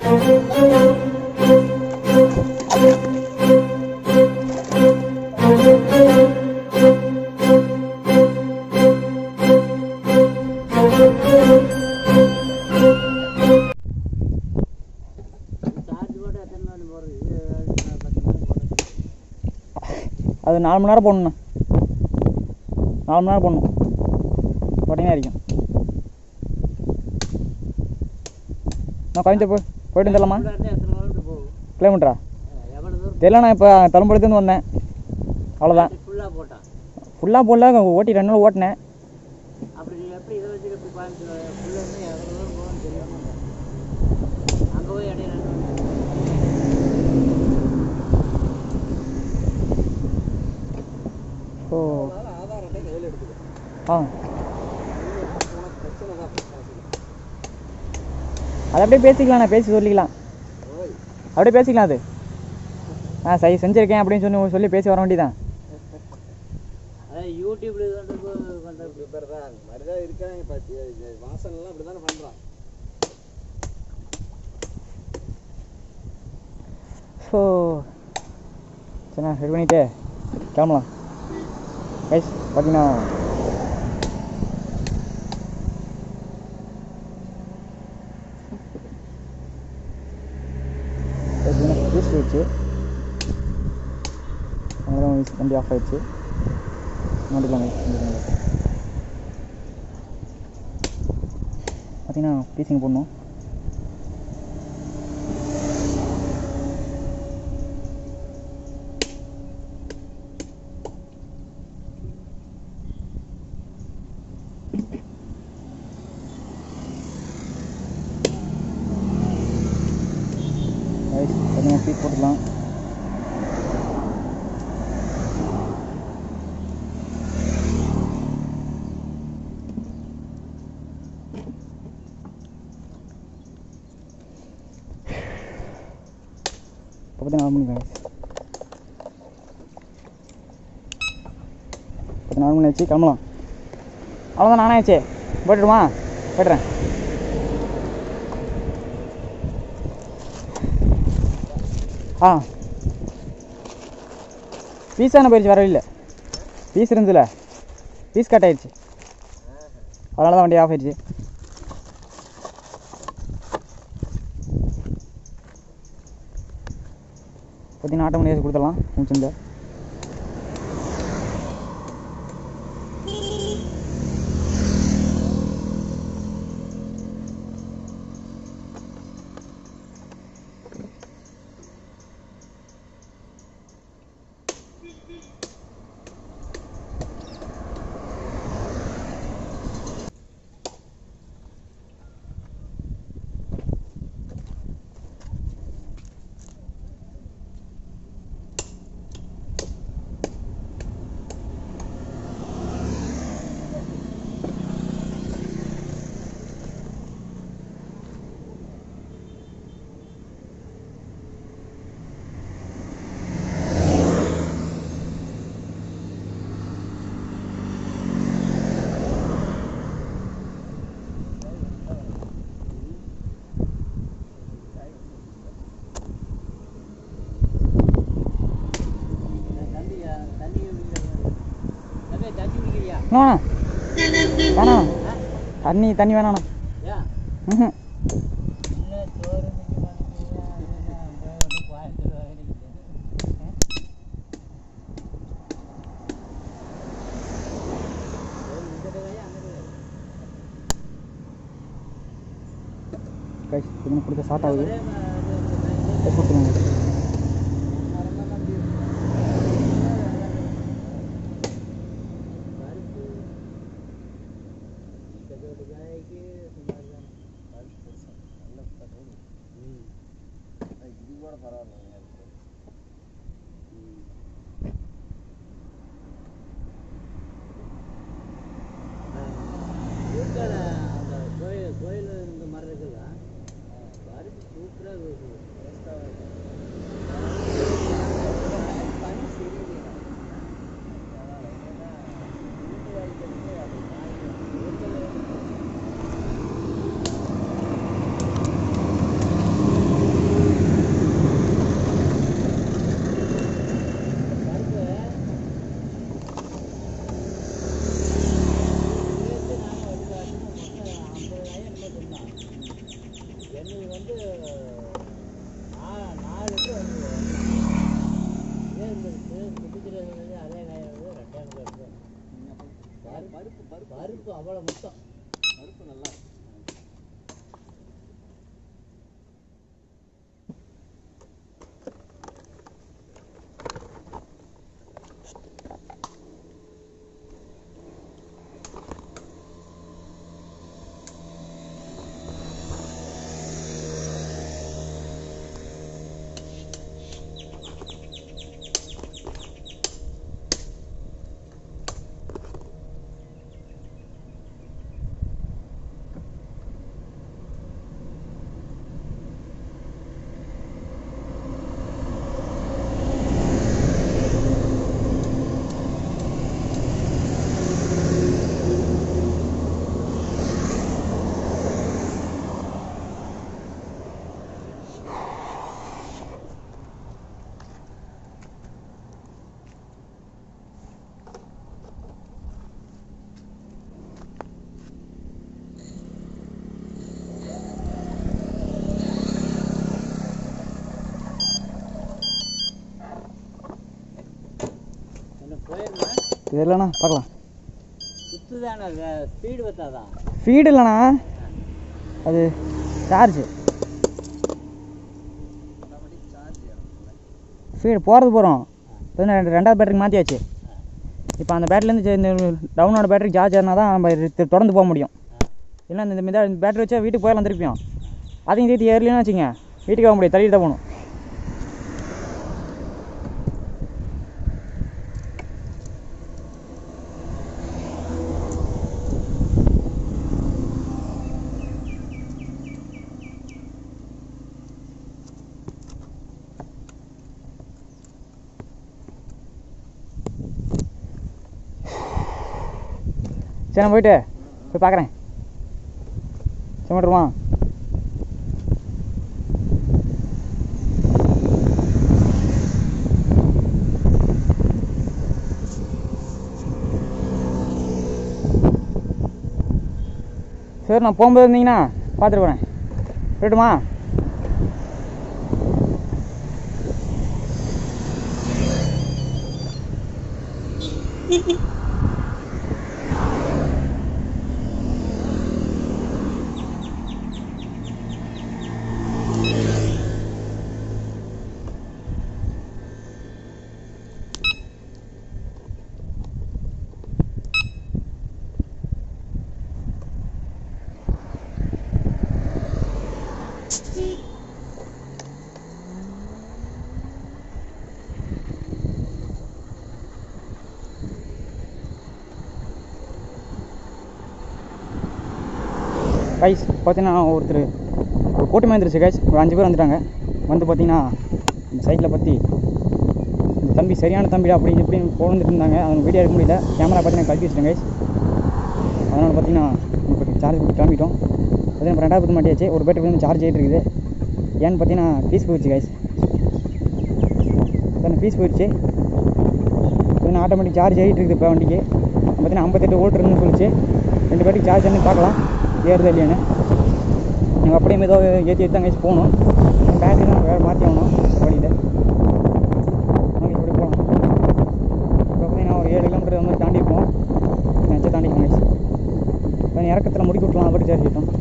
அது நாலு மணி நேரம் போடணுண்ணா நாலு மணி நேரம் போடணும் போட்டிங்கன்னா இருக்கும் நான் கோயம்புத்தூர் போய் போயிட்டு வந்துடலாமா கிலோமீட்டரா தெரியலண்ணா இப்போ தலம்புரத்துலேருந்து வந்தேன் அவ்வளோதான் ஃபுல்லாக போட்டான் ஃபுல்லாக போடல ஓட்டி ரெண்டு நாள் ஓட்டினேன் அப்படி நீ எப்படி இதை வச்சுட்டு எப்படி கோயம்புத்தூர் ஃபுல்லாக இருந்து எவ்வளோ தூரம் போகணும்னு தெரியாம அங்கே போய் இடையில ரெண்டு மணி ஓ ஆதார் அட்டை கையில் எடுத்துக்கோ ஆ உனக்கு பிரச்சனை தான் அது அப்படியே பேசிக்கலாண்ணா பேசி சொல்லிக்கலாம் ஓய் அப்படியே பேசிக்கலாம் அது ஆ சரி செஞ்சுருக்கேன் அப்படின்னு சொல்லி சொல்லி பேசி வர வேண்டியதான் அதான் யூடியூப்ல இது வந்து பண்ணுறது யூடியூபர் தான் அந்த மாதிரி தான் இருக்காங்க இப்போ வாசனெல்லாம் அப்படி தானே பண்ணுறான் ஸோ சரிண்ணா ரெடி பண்ணிட்டு கிளம்பலாம் கைஸ் பார்த்தீங்கன்னா பீஸ் போயிடுச்சு அவ்வளோதான் வண்டி ஆஃப் ஆயிடுச்சு மாட்டிக்கலாம் பார்த்தீங்கன்னா பீசிங் போடணும் ரைஸ் பார்த்தீங்கன்னா பீஸ் போட்டுக்கலாம் இப்போ பார்த்தீங்கன்னா நாலு மணி ரைஸ் பத்து நாலு மணி ஆச்சு கிளம்பலாம் அவ்வளோதான் நானே ஆச்சு போட்டுடுமா போய்ட்டுறேன் ஆ பீஸ் தானே போயிடுச்சு வர இல்லை பீஸ் இருந்துல பீஸ் கட் ஆயிடுச்சு அதனால தான் வண்டி ஆஃப் ஆயிடுச்சு பார்த்தீங்கன்னா ஆட்டோ மணி கொடுத்துடலாம் முடிச்சிருந்த தண்ணியா தண்ணி குடிக்கிறியா? தம்பி தண்ணி குடிக்கிறியா வேணாம் வேணாம் தண்ணி தண்ணி வேணாண்ணா ஏன் ம் இல்லை சோறு இன்னைக்கு வாங்கிக்கிறியா? இல்லைன்னா அப்படியே வந்து கோயம்புத்தூர் வாங்கிக்கிட்டு. சோறு இங்கிட்டு வையா, அங்கிட்டு வையா? கைஸ் இதுன்னு கொடுத்த ஸ்டார்ட் ஆகுது ஒரே ம- இது- இது- கைஸ் கொடுத்துருங்க மரமெல்லாம் அப்படி பருப்பு கஜோடு காய்க்கு சுமார் தான் பருப்பு பெருசா நல்ல பெட்ரோல் ம் இது கூட பரவாயில்ல எனக்கு வீட்டில் அந்த கோயில் கோயில் இருந்த மரம் இருக்குல்ல பருப்பு சூப்பராக இருக்குது டேஸ்ட்டாக இருக்கும் இன்னைக்கு வந்து நா- நாலு லிட்டர் வந்து இதே இருந்துருக்கு குடிக்கிறது வந்து அதே காயம் வந்து ரெண்டாயிரம் இருக்கு பருப்பு பருப்பு பருப்பு அவ்வளோ மொத்தம் பருப்பு நல்லா இருக்கு என்ன போயிருந்தா இது இல்லைண்ணா பார்க்கலாம் சுற்றுதானே ஸ்பீடு பத்தாதான் ஃபீடு இல்லைண்ணா அது சார்ஜ் ஃபீடு போகிறது போகிறோம் ரெண்டு ரெண்டாவது பேட்டரிக்கு மாற்றியாச்சு இப்போ அந்த பேட்டரிலேருந்து இந்த டவுனோட பேட்டரி சார்ஜ் ஏறினா தான் நம்ம இது தொடர்ந்து போக முடியும் இல்லை இந்த மித இந்த பேட்டரி வச்சா வீட்டுக்கு போயிடலாம் திருப்பியும் அதையும் சேர்த்து ஏறலைன்னு வச்சுங்க வீட்டுக்கு போக முடியாது தள்ளிட்டு தான் போகணும் சரி நான் போயிட்டு போய் பார்க்குறேன் சிமெண்ட்ருமா சரி நான் போகும்போது இருந்தீங்கன்னா பார்த்துட்டு போகிறேன் போயிட்டுமா கைஸ் பார்த்தீங்கன்னா ஒருத்தர் ஒரு கூட்டமே வந்துருச்சு கைஸ் ஒரு அஞ்சு பேர் வந்துட்டாங்க வந்து பார்த்தீங்கன்னா இந்த சைக்கிளை பற்றி இந்த தம்பி சரியான தம்பிடா அப்படி இப்படி போந்துட்டு இருந்தாங்க அவங்க வீடியோ எடுக்க முடியல கேமரா பார்த்தீங்கன்னா கழட்டி வச்சிட்டேன் கைஸ் அதனால் பார்த்தீங்கன்னா இப்போ சார்ஜ் போட்டு கிளம்பிட்டோம் பார்த்தீங்கன்னா இப்போ ரெண்டாவது மாட்டியாச்சு ஒரு பேட்டரி வந்து சார்ஜ் ஆகிட்டு இருக்குது ஏன்னு பார்த்தீங்கன்னா பீஸ் போயிடுச்சு கைஸ் பார்த்தீங்கன்னா பீஸ் போயிடுச்சு பார்த்தீங்கன்னா ஆட்டோமேட்டிக் சார்ஜ் ஆகிட்டு இருக்குது இப்போ வண்டிக்கு பார்த்தீங்கன்னா ஐம்பத்தெட்டு வோல்ட் இருக்குன்னு சொல்லிச்சு ரெண்டு பேருக்கு சார்ஜ் பண்ணி பார்க்கலாம் ஏறுதா இல்லையான்னு நாங்கள் அப்படியே மெதுவாக ஏற்றி ஏற்றி தான் கைஸ் போகணும் பேட்டரி தான் வேறு மாற்றி ஆகணும் வழியில் நாங்கள் இப்படி போகலாம் இப்போ பார்த்தீங்கன்னா ஒரு ஏழு கிலோமீட்டர் வந்து தாண்டி இருப்போம் நினச்சி தாண்டிக்கோங்க கைஸ் இப்போ இறக்கத்தில் முடிக்க விட்லாம் அப்படி சார்ஜ் ஆகிட்டோம்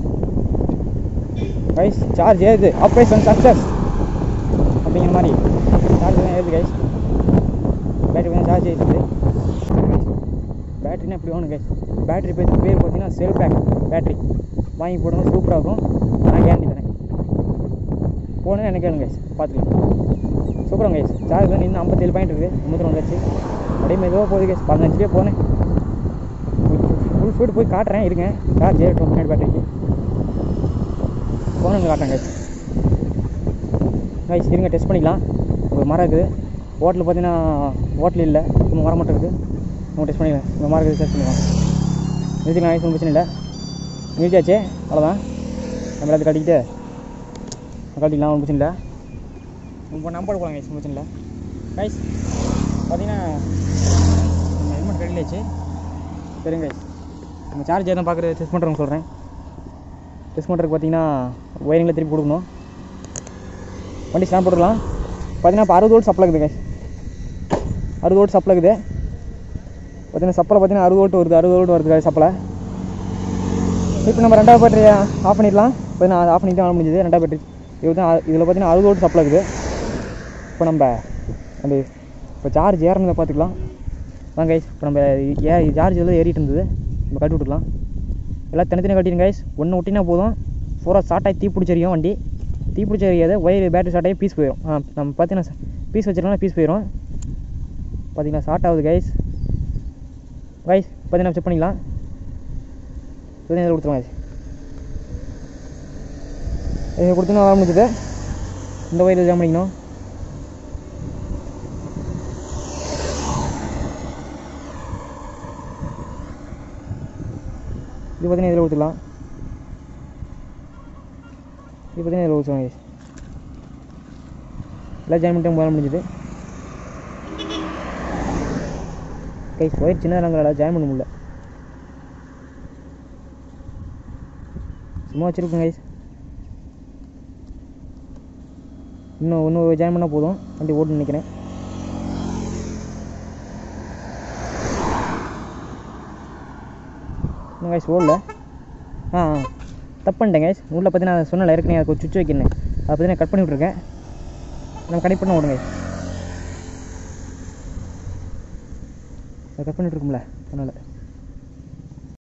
கைஸ் சார்ஜ் ஏறுது ஆப்ரேஷன் சக்ஸஸ் அப்படிங்கிற மாதிரி சார்ஜ் தான் ஏறுது கைஸ் பேட்டரி கொஞ்சம் சார்ஜ் ஆகிடுது பேட்டரினா எப்படி வேணும் கைஸ் பேட்டரி பேர் பேர் பார்த்தீங்கன்னா செல் பேக் பேட்டரி வாங்கி போடணும் சூப்பராக இருக்கும் நான் கேரண்டி தரேன் போகணுன்னு எனக்கு கேளுங்க கைஸ் பார்த்துக்கலாம் சூப்பராக கைஸ் சார்ஜ் வந்து இன்னும் ஐம்பத்தேழு பாயிண்ட் இருக்குது ஐம்பத்தி ரெண்டு வந்துச்சு அப்படியே மெதுவாக போகுது கைஸ் பதினஞ்சுலேயே போனேன் ஃபுல் ஸ்பீடு போய் காட்டுறேன் இருங்க சார்ஜ் ஏறட்டும் முன்னாடி பேட்டரிக்கு போனுங்க காட்டுறேன் கைஸ் கைஸ் இருங்க டெஸ்ட் பண்ணிக்கலாம் ஒரு மரம் இருக்குது ஹோட்டலில் பார்த்தீங்கன்னா ஹோட்டல் இல்லை சும்மா மரம் மட்டும் இருக்குது நம்ம டெஸ்ட் பண்ணிக்கலாம் இந்த மாதிரி இருக்குது டெஸ்ட் பண்ணிக்கலாம் நிறுத்திக்கலாம் கைஸ் ஒன்றும் பிரச்சனை இல்லை நிறுத்தியாச்சு அவ்வளோதான் நம்ம எல்லாத்தையும் கட்டிக்கிட்டு கட்டிக்கலாம் ஒன்றும் பிரச்சனை இல்லை இப்போ நம்பர் போகலாம் கைஸ் ஒன்றும் பிரச்சனை இல்லை கைஸ் பார்த்தீங்கன்னா நம்ம ஹெல்மெட் கட்டிலாச்சு சரிங்க கைஸ் நம்ம சார்ஜ் எதுவும் பார்க்குறது டெஸ்ட் பண்ணுறவங்க சொல்கிறேன் டெஸ்ட் பண்ணுறதுக்கு பார்த்தீங்கன்னா ஒயரிங்கில் திருப்பி கொடுக்கணும் வண்டி ஸ்டாண்ட் போட்டுக்கலாம் பார்த்தீங்கன்னா இப்போ அறுபது வோல்ட் சப்ளை இருக்குது guys. அறுபது வோல்ட் சப்ளை இருக்குது பார்த்தீங்கன்னா சப்ளை பார்த்தீங்கன்னா அறுபது வோல்ட் வருது அறுபது வோல்ட் வருது சப்ளை இப்போ நம்ம ரெண்டாவது பேட்டரி ஆஃப் பண்ணிடலாம் பார்த்தீங்கன்னா ஆஃப் பண்ணிட்டு ஆன் முடிஞ்சது ரெண்டாவது பேட்டரி இது தான் இதில் பார்த்தீங்கன்னா அறுபது வோல்ட் சப்ளை இருக்குது இப்போ நம்ம அந்த இப்போ சார்ஜ் ஏறினதை பார்த்துக்கலாம் வாங்க கைஸ் இப்போ நம்ம ஏ சார்ஜ் எல்லாம் ஏறிட்டு இருந்தது நம்ம கட்டி விட்டுக்கலாம் எல்லாம் தனித்தனி கட்டிடுங்க கைஸ் ஒன்று விட்டினா போதும் பூரா ஸ்டார்ட் ஆகி தீ பிடிச்சரியும் வண்டி தீ பிடிச்ச எரியாது ஒயர் பேட்டரி ஸ்டார்ட் ஆகி பீஸ் போயிடும் ஆ நம்ம பார்த்தீங்கன்னா பீஸ் வச்சிருக்கோம்னா பீஸ் போயிடும் பார்த்தீங்கன்னா ஸ்டார்ட் ஆகுது கைஸ் கைஸ் பார்த்தீங்கன்னா செக் பண்ணிக்கலாம் இதில் கொடுத்துருவோம் கைஸ் இது கொடுத்தீங்கன்னா வர முடிஞ்சது இந்த ஒயர் ஜாம் பண்ணிக்கணும் இது பார்த்தீங்கன்னா இதில் ஊற்றிடலாம் இது பார்த்தீங்கன்னா இதில் ஊற்றுவாங்க guys. எல்லாம் ஜாயின் பண்ணிட்டு போக முடிஞ்சுது கைஸ் ஒயர் சின்னதாக நாங்கள் ஜாயின் பண்ண முடியல சும்மா வச்சுருக்கோம் கைஸ் இன்னும் இன்னும் ஜாயின் பண்ணால் போதும் வண்டி ஓட்டுன்னு நினைக்கிறேன் இன்னும் கைஸ் ஓடல ஆ ஆ. தப்பு பண்ணிட்டேன் கைஸ் உள்ள பார்த்தீங்கன்னா நான் சொன்னல ஏற்கனவே அதுக்கு ஒரு சுவிட்ச் வைக்கணும் அதை பார்த்தீங்கன்னா கட் பண்ணி விட்ருக்கேன் நம்ம கனெக்ட் பண்ண விடுங்க அதை கட் பண்ணிட்டு இருக்கும்ல அதனால்